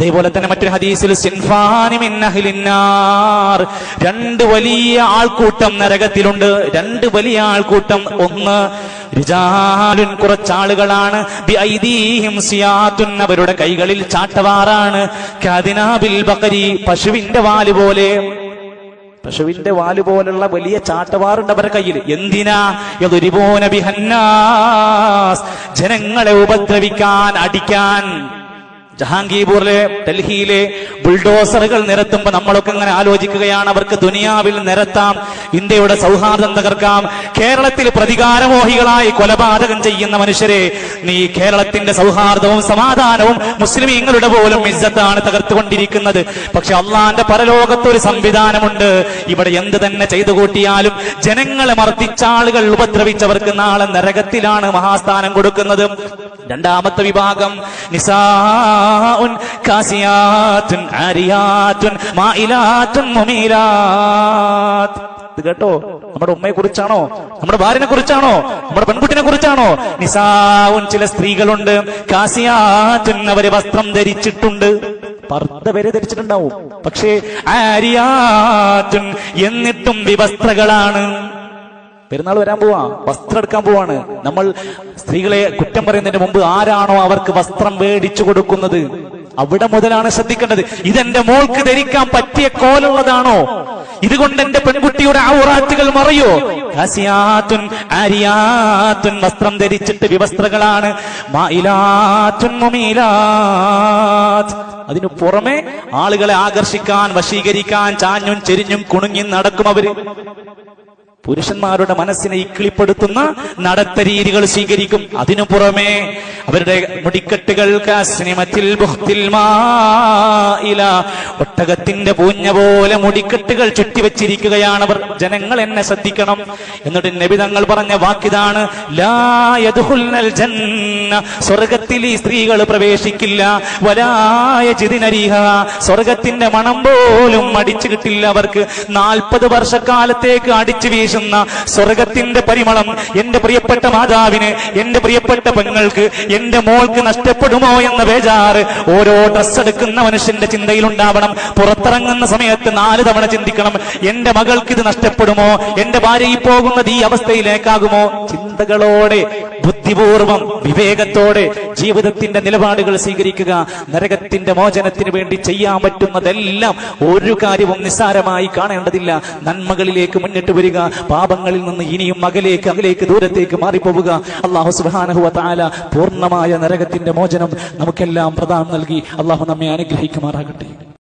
അതേപോലെ തന്നെ മറ്റൊരു ഹദീസിൽ സിൻഫാനി മിൻ അഹ്ലിന്നാർ രണ്ട് വലിയ ആൾക്കൂട്ടം നരകത്തിലുണ്ട് രണ്ട് വലിയ ആൾക്കൂട്ടം ഒന്ന് റിജാലുൻ കുറച്ചാളുകളാണ് ബി ഐദീഹിം സിയാത്തുൻ അവരുടെ കൈകളിൽ ചാട്ടവാറാണ് കദിനാബിൽ ബക്കരി പശുവിന്റെ വാല് പോലെ പശുവിന്റെ വാല് പോലുള്ള വലിയ ചാട്ടവാറുണ്ട് അവരുടെ കയ്യിൽ എന്തിനാ യദുരിബൂന ബിഹന്നാസ് ജനങ്ങളെ ഉപദ്രവിക്കാൻ അടിക്കാൻ ജഹാംഗീർപൂരിലെ ഡൽഹിയിലെ ബുൾഡോസറുകൾ നിരത്തുമ്പോ നമ്മളൊക്കെ ഇങ്ങനെ ആലോചിക്കുകയാണ് അവർക്ക് ദുനിയാവിൽ നിരത്താം ഇന്ത്യയുടെ സൗഹാർദ്ദം തകർക്കാം കേരളത്തിൽ പ്രതികാരമോഹികളായി കൊലപാതകം ചെയ്യുന്ന മനുഷ്യരെ നീ കേരളത്തിന്റെ സൗഹാർദ്ദവും സമാധാനവും മുസ്ലിമീങ്ങളുടെ പോലും ഇജ്ജത്താണ് തകർത്തുകൊണ്ടിരിക്കുന്നത് പക്ഷെ അള്ളാന്റെ പരലോകത്ത് ഒരു സംവിധാനമുണ്ട് ഇവിടെ എന്ത് തന്നെ ചെയ്തു കൂട്ടിയാലും ജനങ്ങളെ മർദ്ദിച്ച ആളുകൾ ഉപദ്രവിച്ചവർക്ക് നാളെ നരകത്തിലാണ് മഹാസ്ഥാനം കൊടുക്കുന്നത് രണ്ടാമത്തെ വിഭാഗം നിസാഉൻ കാസിയാത്തുൻ ആരിയാത്തുൻ മായിലാത്തുൻ മുമീലാത്ത് ഇത് കേട്ടോ നമ്മുടെ ഉമ്മയെ കുറിച്ചാണോ നമ്മുടെ ഭാര്യനെ കുറിച്ചാണോ നമ്മുടെ പെൺകുട്ടിനെ കുറിച്ചാണോ നിസാവുൻ ചില സ്ത്രീകളുണ്ട് കാസിയാത്തുൻ അവര് വസ്ത്രം ധരിച്ചിട്ടുണ്ട് പർദ്ദ വരെ ധരിച്ചിട്ടുണ്ടാവും പക്ഷേ ആരിയാത്തുൻ എന്നിട്ടും വിവസ്ത്രകളാണ് പെരുന്നാൾ വരാൻ പോവാ വസ്ത്രം എടുക്കാൻ പോവാണ് നമ്മൾ സ്ത്രീകളെ കുറ്റം പറയുന്നതിന് മുമ്പ് ആരാണോ അവർക്ക് വസ്ത്രം മേടിച്ചു കൊടുക്കുന്നത് അവിടെ മുതലാണ് ശ്രദ്ധിക്കേണ്ടത് ഇതെന്റെ മോൾക്ക് ധരിക്കാൻ പറ്റിയ കോലുള്ളതാണോ ഇതുകൊണ്ട് എന്റെ പെൺകുട്ടിയുടെ ഔറാത്തുകൾ മറയോ കാസിയാത്തുൻ ആരിയാത്തുൻ വസ്ത്രം ധരിച്ചിട്ട് വിവസ്ത്രകളാണ് മായിലാത്തുൻ മുമീലാത്ത് അതിനു പുറമെ ആളുകളെ ആകർഷിക്കാൻ വശീകരിക്കാൻ ചാഞ്ഞും ചെരിഞ്ഞും കുണുങ്ങി നടക്കും അവര് പുരുഷന്മാരുടെ മനസ്സിനെ ഇക്കിളിപ്പെടുത്തുന്ന നടത്തരീതികൾ സ്വീകരിക്കും അതിനു പുറമെ അവരുടെ മുടിക്കെട്ടുകൾ കാസ്നിമത്തിൽ ബുഹ്തിൽ മായില. ഒട്ടകത്തിന്റെ പൂഞ്ഞ പോലെ മുടിക്കെട്ടുകൾ ചുറ്റിവെച്ചിരിക്കുകയാണ് അവർ ജനങ്ങൾ എന്നെ ശ്രദ്ധിക്കണം എന്നിട്ട് നബി തങ്ങൾ പറഞ്ഞ വാക്കിതാണ് ലാ യദ്ഖുൽനൽ ജന്ന സ്വർഗത്തിൽ ഈ സ്ത്രീകൾ പ്രവേശിക്കില്ല വലായ ജിതിനരിഹ സ്വർഗത്തിന്റെ മണം പോലും അടിച്ചു കിട്ടില്ല അവർക്ക് നാൽപ്പത് വർഷക്കാലത്തേക്ക് അടിച്ചു വീശുന്ന സ്വർഗത്തിന്റെ പരിമളം എന്റെ പ്രിയപ്പെട്ട മാതാവിന് എന്റെ പ്രിയപ്പെട്ട പെങ്ങൾക്ക് എന്റെ മോൾക്ക് നഷ്ടപ്പെടുമോ എന്ന ബേജാറ് ഓരോ ഡ്രസ് എടുക്കുന്ന മനുഷ്യന്റെ ചിന്തയിലുണ്ടാവണം പുറത്തിറങ്ങുന്ന സമയത്ത് നാല് തവണ ചിന്തിക്കണം എന്റെ മകൾക്ക് ഇത് നഷ്ടപ്പെടുമോ എന്റെ ഭാര്യ ഈ പോകുന്നത് ഈ അവസ്ഥയിലേക്കാകുമോ ചിന്തകളോടെ ബുദ്ധിപൂർവം വിവേകത്തോടെ ജീവിതത്തിന്റെ നിലപാടുകൾ സ്വീകരിക്കുക നരകത്തിന്റെ മോചനത്തിന് വേണ്ടി ചെയ്യാൻ പറ്റുന്നതെല്ലാം ഒരു കാര്യവും നിസ്സാരമായി കാണേണ്ടതില്ല നന്മകളിലേക്ക് മുന്നിട്ട് വരിക പാപങ്ങളിൽ നിന്ന് ഇനിയും അകലേക്ക് അകലേക്ക് ദൂരത്തേക്ക് മാറിപ്പോവുക അള്ളാഹു സുബാനഹുവ താല പൂർണ്ണമായ നരകത്തിന്റെ മോചനം നമുക്കെല്ലാം പ്രദാനം നൽകി അള്ളാഹു നമ്മെ അനുഗ്രഹിക്കുമാറാകട്ടെ